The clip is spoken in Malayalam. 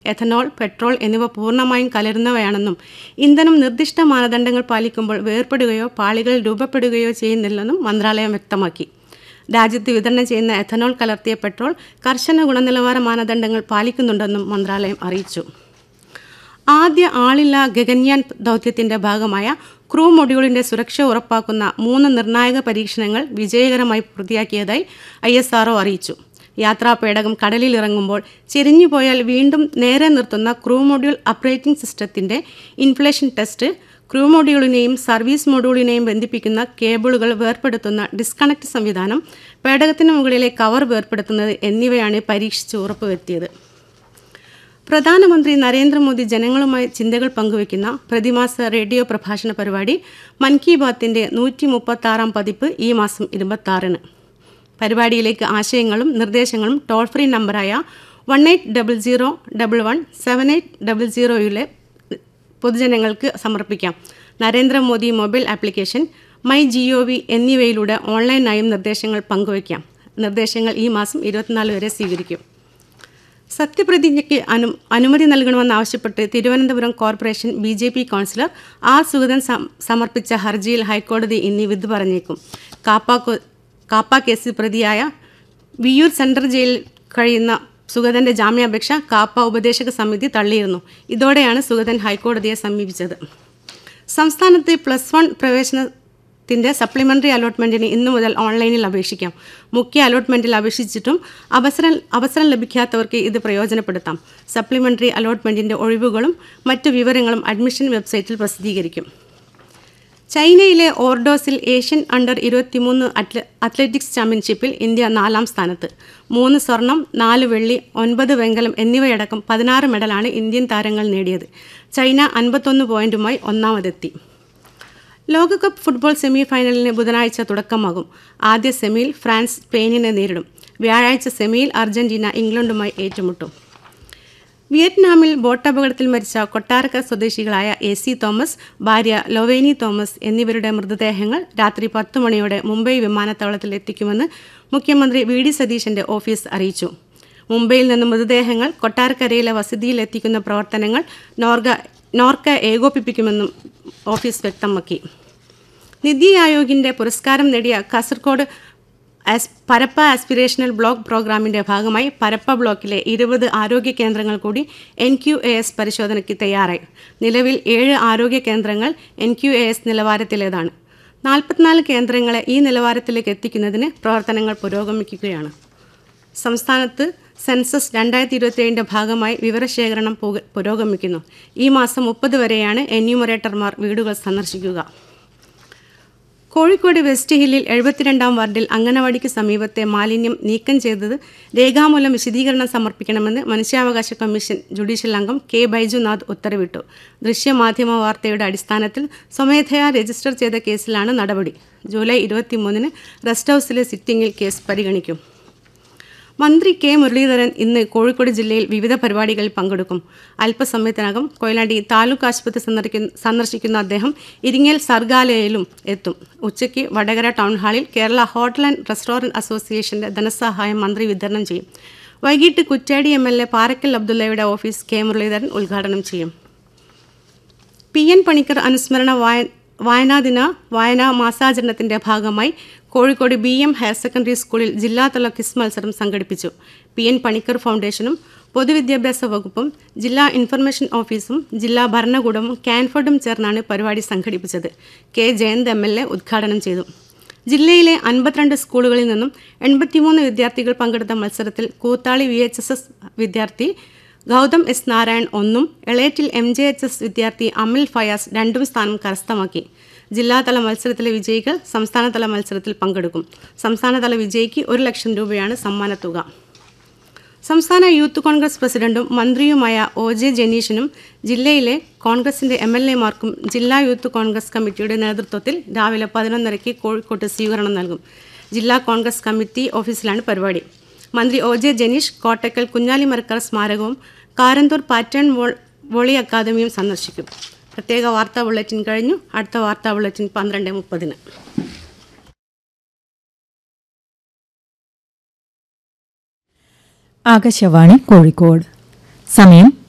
എഥനോൾ പെട്രോൾ എന്നിവ പൂർണ്ണമായും കലരുന്നവയാണെന്നും ഇന്ധനം നിർദ്ദിഷ്ട മാനദണ്ഡങ്ങൾ പാലിക്കുമ്പോൾ വേർപെടുകയോ പാളികൾ രൂപപ്പെടുകയോ ചെയ്യുന്നില്ലെന്നും മന്ത്രാലയം വ്യക്തമാക്കി രാജ്യത്ത് വിതരണം ചെയ്യുന്ന എഥനോൾ കലർത്തിയ പെട്രോൾ കർശന ഗുണനിലവാര മാനദണ്ഡങ്ങൾ പാലിക്കുന്നുണ്ടെന്നും മന്ത്രാലയം അറിയിച്ചു ആദ്യ ആളില്ലാ ഗഗൻയാൻ ദൗത്യത്തിന്റെ ഭാഗമായ ക്രൂ മൊഡ്യൂളിന്റെ സുരക്ഷ ഉറപ്പാക്കുന്ന മൂന്ന് നിർണായക പരീക്ഷണങ്ങൾ വിജയകരമായി പൂർത്തിയാക്കിയതായി ഐ എസ് ആർഒ അറിയിച്ചു യാത്രാ പേടകം കടലിൽ ഇറങ്ങുമ്പോൾ ചെരിഞ്ഞു പോയാൽ വീണ്ടും നേരെ നിർത്തുന്ന ക്രൂ മൊഡ്യൂൾ ഓപ്പറേറ്റിംഗ് സിസ്റ്റത്തിന്റെ ഇൻഫ്ലേഷൻ ടെസ്റ്റ് ക്രൂ മൊഡ്യൂളിനെയും സർവീസ് മൊഡ്യൂളിനെയും ബന്ധിപ്പിക്കുന്ന കേബിളുകൾ വേർപെടുത്തുന്ന ഡിസ്കണക്ട് സംവിധാനം പേടകത്തിന് മുകളിലെ കവർ വേർപെടുത്തുന്നത് എന്നിവയാണ് പരീക്ഷിച്ച് ഉറപ്പുവരുത്തിയത് പ്രധാനമന്ത്രി നരേന്ദ്രമോദി ജനങ്ങളുമായി ചിന്തകൾ പങ്കുവയ്ക്കുന്ന പ്രതിമാസ റേഡിയോ പ്രഭാഷണ പരിപാടി മൻ കി ബാത്തിന്റെ നൂറ്റി മുപ്പത്തി ആറാം പതിപ്പ് ഈ മാസം ഇരുപത്തി പരിപാടിയിലേക്ക് ആശയങ്ങളും നിർദ്ദേശങ്ങളും ടോൾ ഫ്രീ നമ്പറായ one eight double zero double one seven eight double സീറോയിലെ പൊതുജനങ്ങൾക്ക് സമർപ്പിക്കാം Narendra Modi mobile application my G O V എന്നിവയിലൂടെ ഓൺലൈനായും നിർദ്ദേശങ്ങൾ പങ്കുവയ്ക്കാം നിർദ്ദേശങ്ങൾ ഈ മാസം ഇരുപത്തിനാല് വരെ സ്വീകരിക്കും സത്യപ്രതിജ്ഞയ്ക്ക് അനു അനുമതി നൽകണമെന്നാവശ്യപ്പെട്ട് Thiruvananthapuram corporation B J P councillor R Sugathan സം- സമർപ്പിച്ച ഹർജിയിൽ ഹൈക്കോടതി ഇന്ന് വിധി പറഞ്ഞേക്കും കാപ്പ കൊ- കാപ്പ കേസിൽ പ്രതിയായ വിയൂർ സെൻട്രൽ ജയിലിൽ കഴിയുന്ന സുഗതന്റെ ജാമ്യാപേക്ഷ കാപ്പ ഉപദേശക സമിതി തള്ളിയിരുന്നു ഇതോടെയാണ് സുഗതൻ ഹൈക്കോടതിയെ സമീപിച്ചത് സംസ്ഥാനത്ത് പ്ലസ് വൺ പ്രവേശനത്തിന്റെ സപ്ലിമെന്ററി അലോട്ട്മെന്റിന് ഇന്നു മുതൽ ഓൺലൈനിൽ അപേക്ഷിക്കാം മുഖ്യ അലോട്ട്മെന്റിൽ അപേക്ഷിച്ചിട്ടും അവസരം അവസരം ലഭിക്കാത്തവർക്ക് ഇത് പ്രയോജനപ്പെടുത്താം സപ്ലിമെന്ററി അലോട്ട്മെന്റിന്റെ ഒഴിവുകളും മറ്റു വിവരങ്ങളും അഡ്മിഷൻ വെബ്സൈറ്റിൽ പ്രസിദ്ധീകരിക്കും ചൈനയിലെ ഓർഡോസിൽ ഏഷ്യൻ അണ്ടർ ഇരുപത്തിമൂന്ന് അത്ല അത്ലറ്റിക്സ് ചാമ്പ്യൻഷിപ്പിൽ ഇന്ത്യ നാലാം സ്ഥാനത്ത് മൂന്ന് സ്വർണം നാല് വെള്ളി ഒൻപത് വെങ്കലം എന്നിവയടക്കം പതിനാറ് മെഡലാണ് ഇന്ത്യൻ താരങ്ങൾ നേടിയത് ചൈന അൻപത്തൊന്ന് പോയിന്റുമായി ഒന്നാമതെത്തി ലോകകപ്പ് ഫുട്ബോൾ സെമി ഫൈനലിന് ബുധനാഴ്ച തുടക്കമാകും ആദ്യ സെമിയിൽ ഫ്രാൻസ് സ്പെയിനിനെ നേരിടും വ്യാഴാഴ്ച സെമിയിൽ അർജന്റീന ഇംഗ്ലണ്ടുമായി ഏറ്റുമുട്ടും വിയറ്റ്നാമിൽ ബോട്ടപകടത്തിൽ മരിച്ച കൊട്ടാരക്കര സ്വദേശികളായ എ സി തോമസ് ഭാര്യ ലൊവേനി തോമസ് എന്നിവരുടെ മൃതദേഹങ്ങൾ രാത്രി പത്ത് മണിയോടെ മുംബൈ വിമാനത്താവളത്തിൽ എത്തിക്കുമെന്ന് മുഖ്യമന്ത്രി വി ഡി സതീശന്റെ ഓഫീസ് അറിയിച്ചു മുംബൈയിൽ നിന്ന് മൃതദേഹങ്ങൾ കൊട്ടാരക്കരയിലെ വസതിയിൽ എത്തിക്കുന്ന പ്രവർത്തനങ്ങൾ നോർഗ നോർക്ക ഏകോപിപ്പിക്കുമെന്നും ഓഫീസ് വ്യക്തമാക്കി നിതി ആയോഗിന്റെ പുരസ്കാരം നേടിയ കാസർഗോഡ് ആസ് പരപ്പ ആസ്പിറേഷണൽ ബ്ലോക്ക് പ്രോഗ്രാമിന്റെ ഭാഗമായി പരപ്പ ബ്ലോക്കിലെ ഇരുപത് ആരോഗ്യ കേന്ദ്രങ്ങൾ കൂടി എൻ ക്യു എ എസ് പരിശോധനയ്ക്ക് തയ്യാറായി നിലവിൽ ഏഴ് ആരോഗ്യ കേന്ദ്രങ്ങൾ എൻ ക്യു എ എസ് നിലവാരത്തിലേതാണ് നാൽപ്പത്തിനാല് കേന്ദ്രങ്ങളെ ഈ നിലവാരത്തിലേക്ക് എത്തിക്കുന്നതിന് പ്രവർത്തനങ്ങൾ പുരോഗമിക്കുകയാണ് സംസ്ഥാനത്ത് സെൻസസ് രണ്ടായിരത്തി ഇരുപത്തിയേഴിൻ്റെ ഭാഗമായി വിവരശേഖരണം പുക- പുരോഗമിക്കുന്നു ഈ മാസം മുപ്പത് വരെയാണ് എന്യൂമറേറ്റർമാർ വീടുകൾ സന്ദർശിക്കുക കോഴിക്കോട് വെസ്റ്റ് ഹില്ലിൽ എഴുപത്തിരണ്ടാം വാർഡിൽ അംഗനവാടിക്ക് സമീപത്തെ മാലിന്യം നീക്കം ചെയ്തത് രേഖാമൂലം വിശദീകരണം സമർപ്പിക്കണമെന്ന് മനുഷ്യാവകാശ കമ്മീഷൻ ജുഡീഷ്യൽ അംഗം കെ ബൈജുനാഥ് ഉത്തരവിട്ടു ദൃശ്യമാധ്യമ വാർത്തയുടെ അടിസ്ഥാനത്തിൽ സ്വമേധയാ രജിസ്റ്റർ ചെയ്ത കേസിലാണ് നടപടി ജൂലൈ ഇരുപത്തിമൂന്നിന് റെസ്റ്റ് ഹൗസിലെ സിറ്റിംഗിൽ കേസ് പരിഗണിക്കും മന്ത്രി കെ മുരളീധരൻ ഇന്ന് കോഴിക്കോട് ജില്ലയിൽ വിവിധ പരിപാടികളിൽ പങ്കെടുക്കും അല്പസമയത്തിനകം കൊയിലാണ്ടി താലൂക്ക് ആശുപത്രി സന്ദർശിക്കുന്ന സന്ദർശിക്കുന്ന അദ്ദേഹം ഇരിങ്ങൽ സർഗാലയയിലും എത്തും ഉച്ചയ്ക്ക് വടകര ടൗൺ ഹാളിൽ കേരള ഹോട്ടൽ ആൻഡ് റെസ്റ്റോറൻറ്റ് അസോസിയേഷന്റെ ധനസഹായം മന്ത്രി വിതരണം ചെയ്യും വൈകിട്ട് Kuttiyadi M L A Parakkal അബ്ദുള്ളയുടെ ഓഫീസ് കെ മുരളീധരൻ ഉദ്ഘാടനം ചെയ്യും പി എൻ പണിക്കർ അനുസ്മരണ വായ വായനാദിന വായനാ മാസാചരണത്തിന്റെ ഭാഗമായി Kozhikode B M higher secondary സ്കൂളിൽ ജില്ലാതല ക്വിസ് മത്സരം സംഘടിപ്പിച്ചു പി എൻ പണിക്കർ ഫൗണ്ടേഷനും പൊതുവിദ്യാഭ്യാസ വകുപ്പും ജില്ലാ ഇൻഫർമേഷൻ ഓഫീസും ജില്ലാ ഭരണകൂടവും കാൻഫോർഡും ചേർന്നാണ് പരിപാടി സംഘടിപ്പിച്ചത് K Jayanth M L A ഉദ്ഘാടനം ചെയ്തു ജില്ലയിലെ അൻപത്തിരണ്ട് സ്കൂളുകളിൽ നിന്നും എൺപത്തിമൂന്ന് വിദ്യാർത്ഥികൾ പങ്കെടുത്ത മത്സരത്തിൽ Koothali V H S S വിദ്യാർത്ഥി ഗൗതം എസ് നാരായൺ ഒന്നും Elettil M J H S വിദ്യാർത്ഥി അമിൽ ഫയാസ് രണ്ടും സ്ഥാനം കരസ്ഥമാക്കി ജില്ലാതല മത്സരത്തിലെ വിജയികൾ സംസ്ഥാനതല മത്സരത്തിൽ പങ്കെടുക്കും സംസ്ഥാനതല വിജയിക്ക് ഒരു ലക്ഷം രൂപയാണ് സമ്മാനത്തുക സംസ്ഥാന യൂത്ത് കോൺഗ്രസ് പ്രസിഡന്റും മന്ത്രിയുമായ ഒ ജെ ജനീഷിനും ജില്ലയിലെ കോൺഗ്രസിന്റെ എം എൽ എമാർക്കും ജില്ലാ യൂത്ത് കോൺഗ്രസ് കമ്മിറ്റിയുടെ നേതൃത്വത്തിൽ രാവിലെ പതിനൊന്നരയ്ക്ക് കോഴിക്കോട്ട് സ്വീകരണം നൽകും ജില്ലാ കോൺഗ്രസ് കമ്മിറ്റി ഓഫീസിലാണ് പരിപാടി മന്ത്രി ഒ ജെ ജനീഷ് കോട്ടക്കൽ കുഞ്ഞാലി മരക്കാർ സ്മാരകവും കാരന്തൂർ പാറ്റേൺ വോൾ വോളി അക്കാദമിയും സന്ദർശിക്കും പ്രത്യേക വാർത്താ ബുള്ളറ്റിൻ കഴിഞ്ഞു അടുത്ത വാർത്താ ബുള്ളറ്റിൻ പന്ത്രണ്ട് മുപ്പതിന് ആകാശവാണി കോഴിക്കോട് സമയം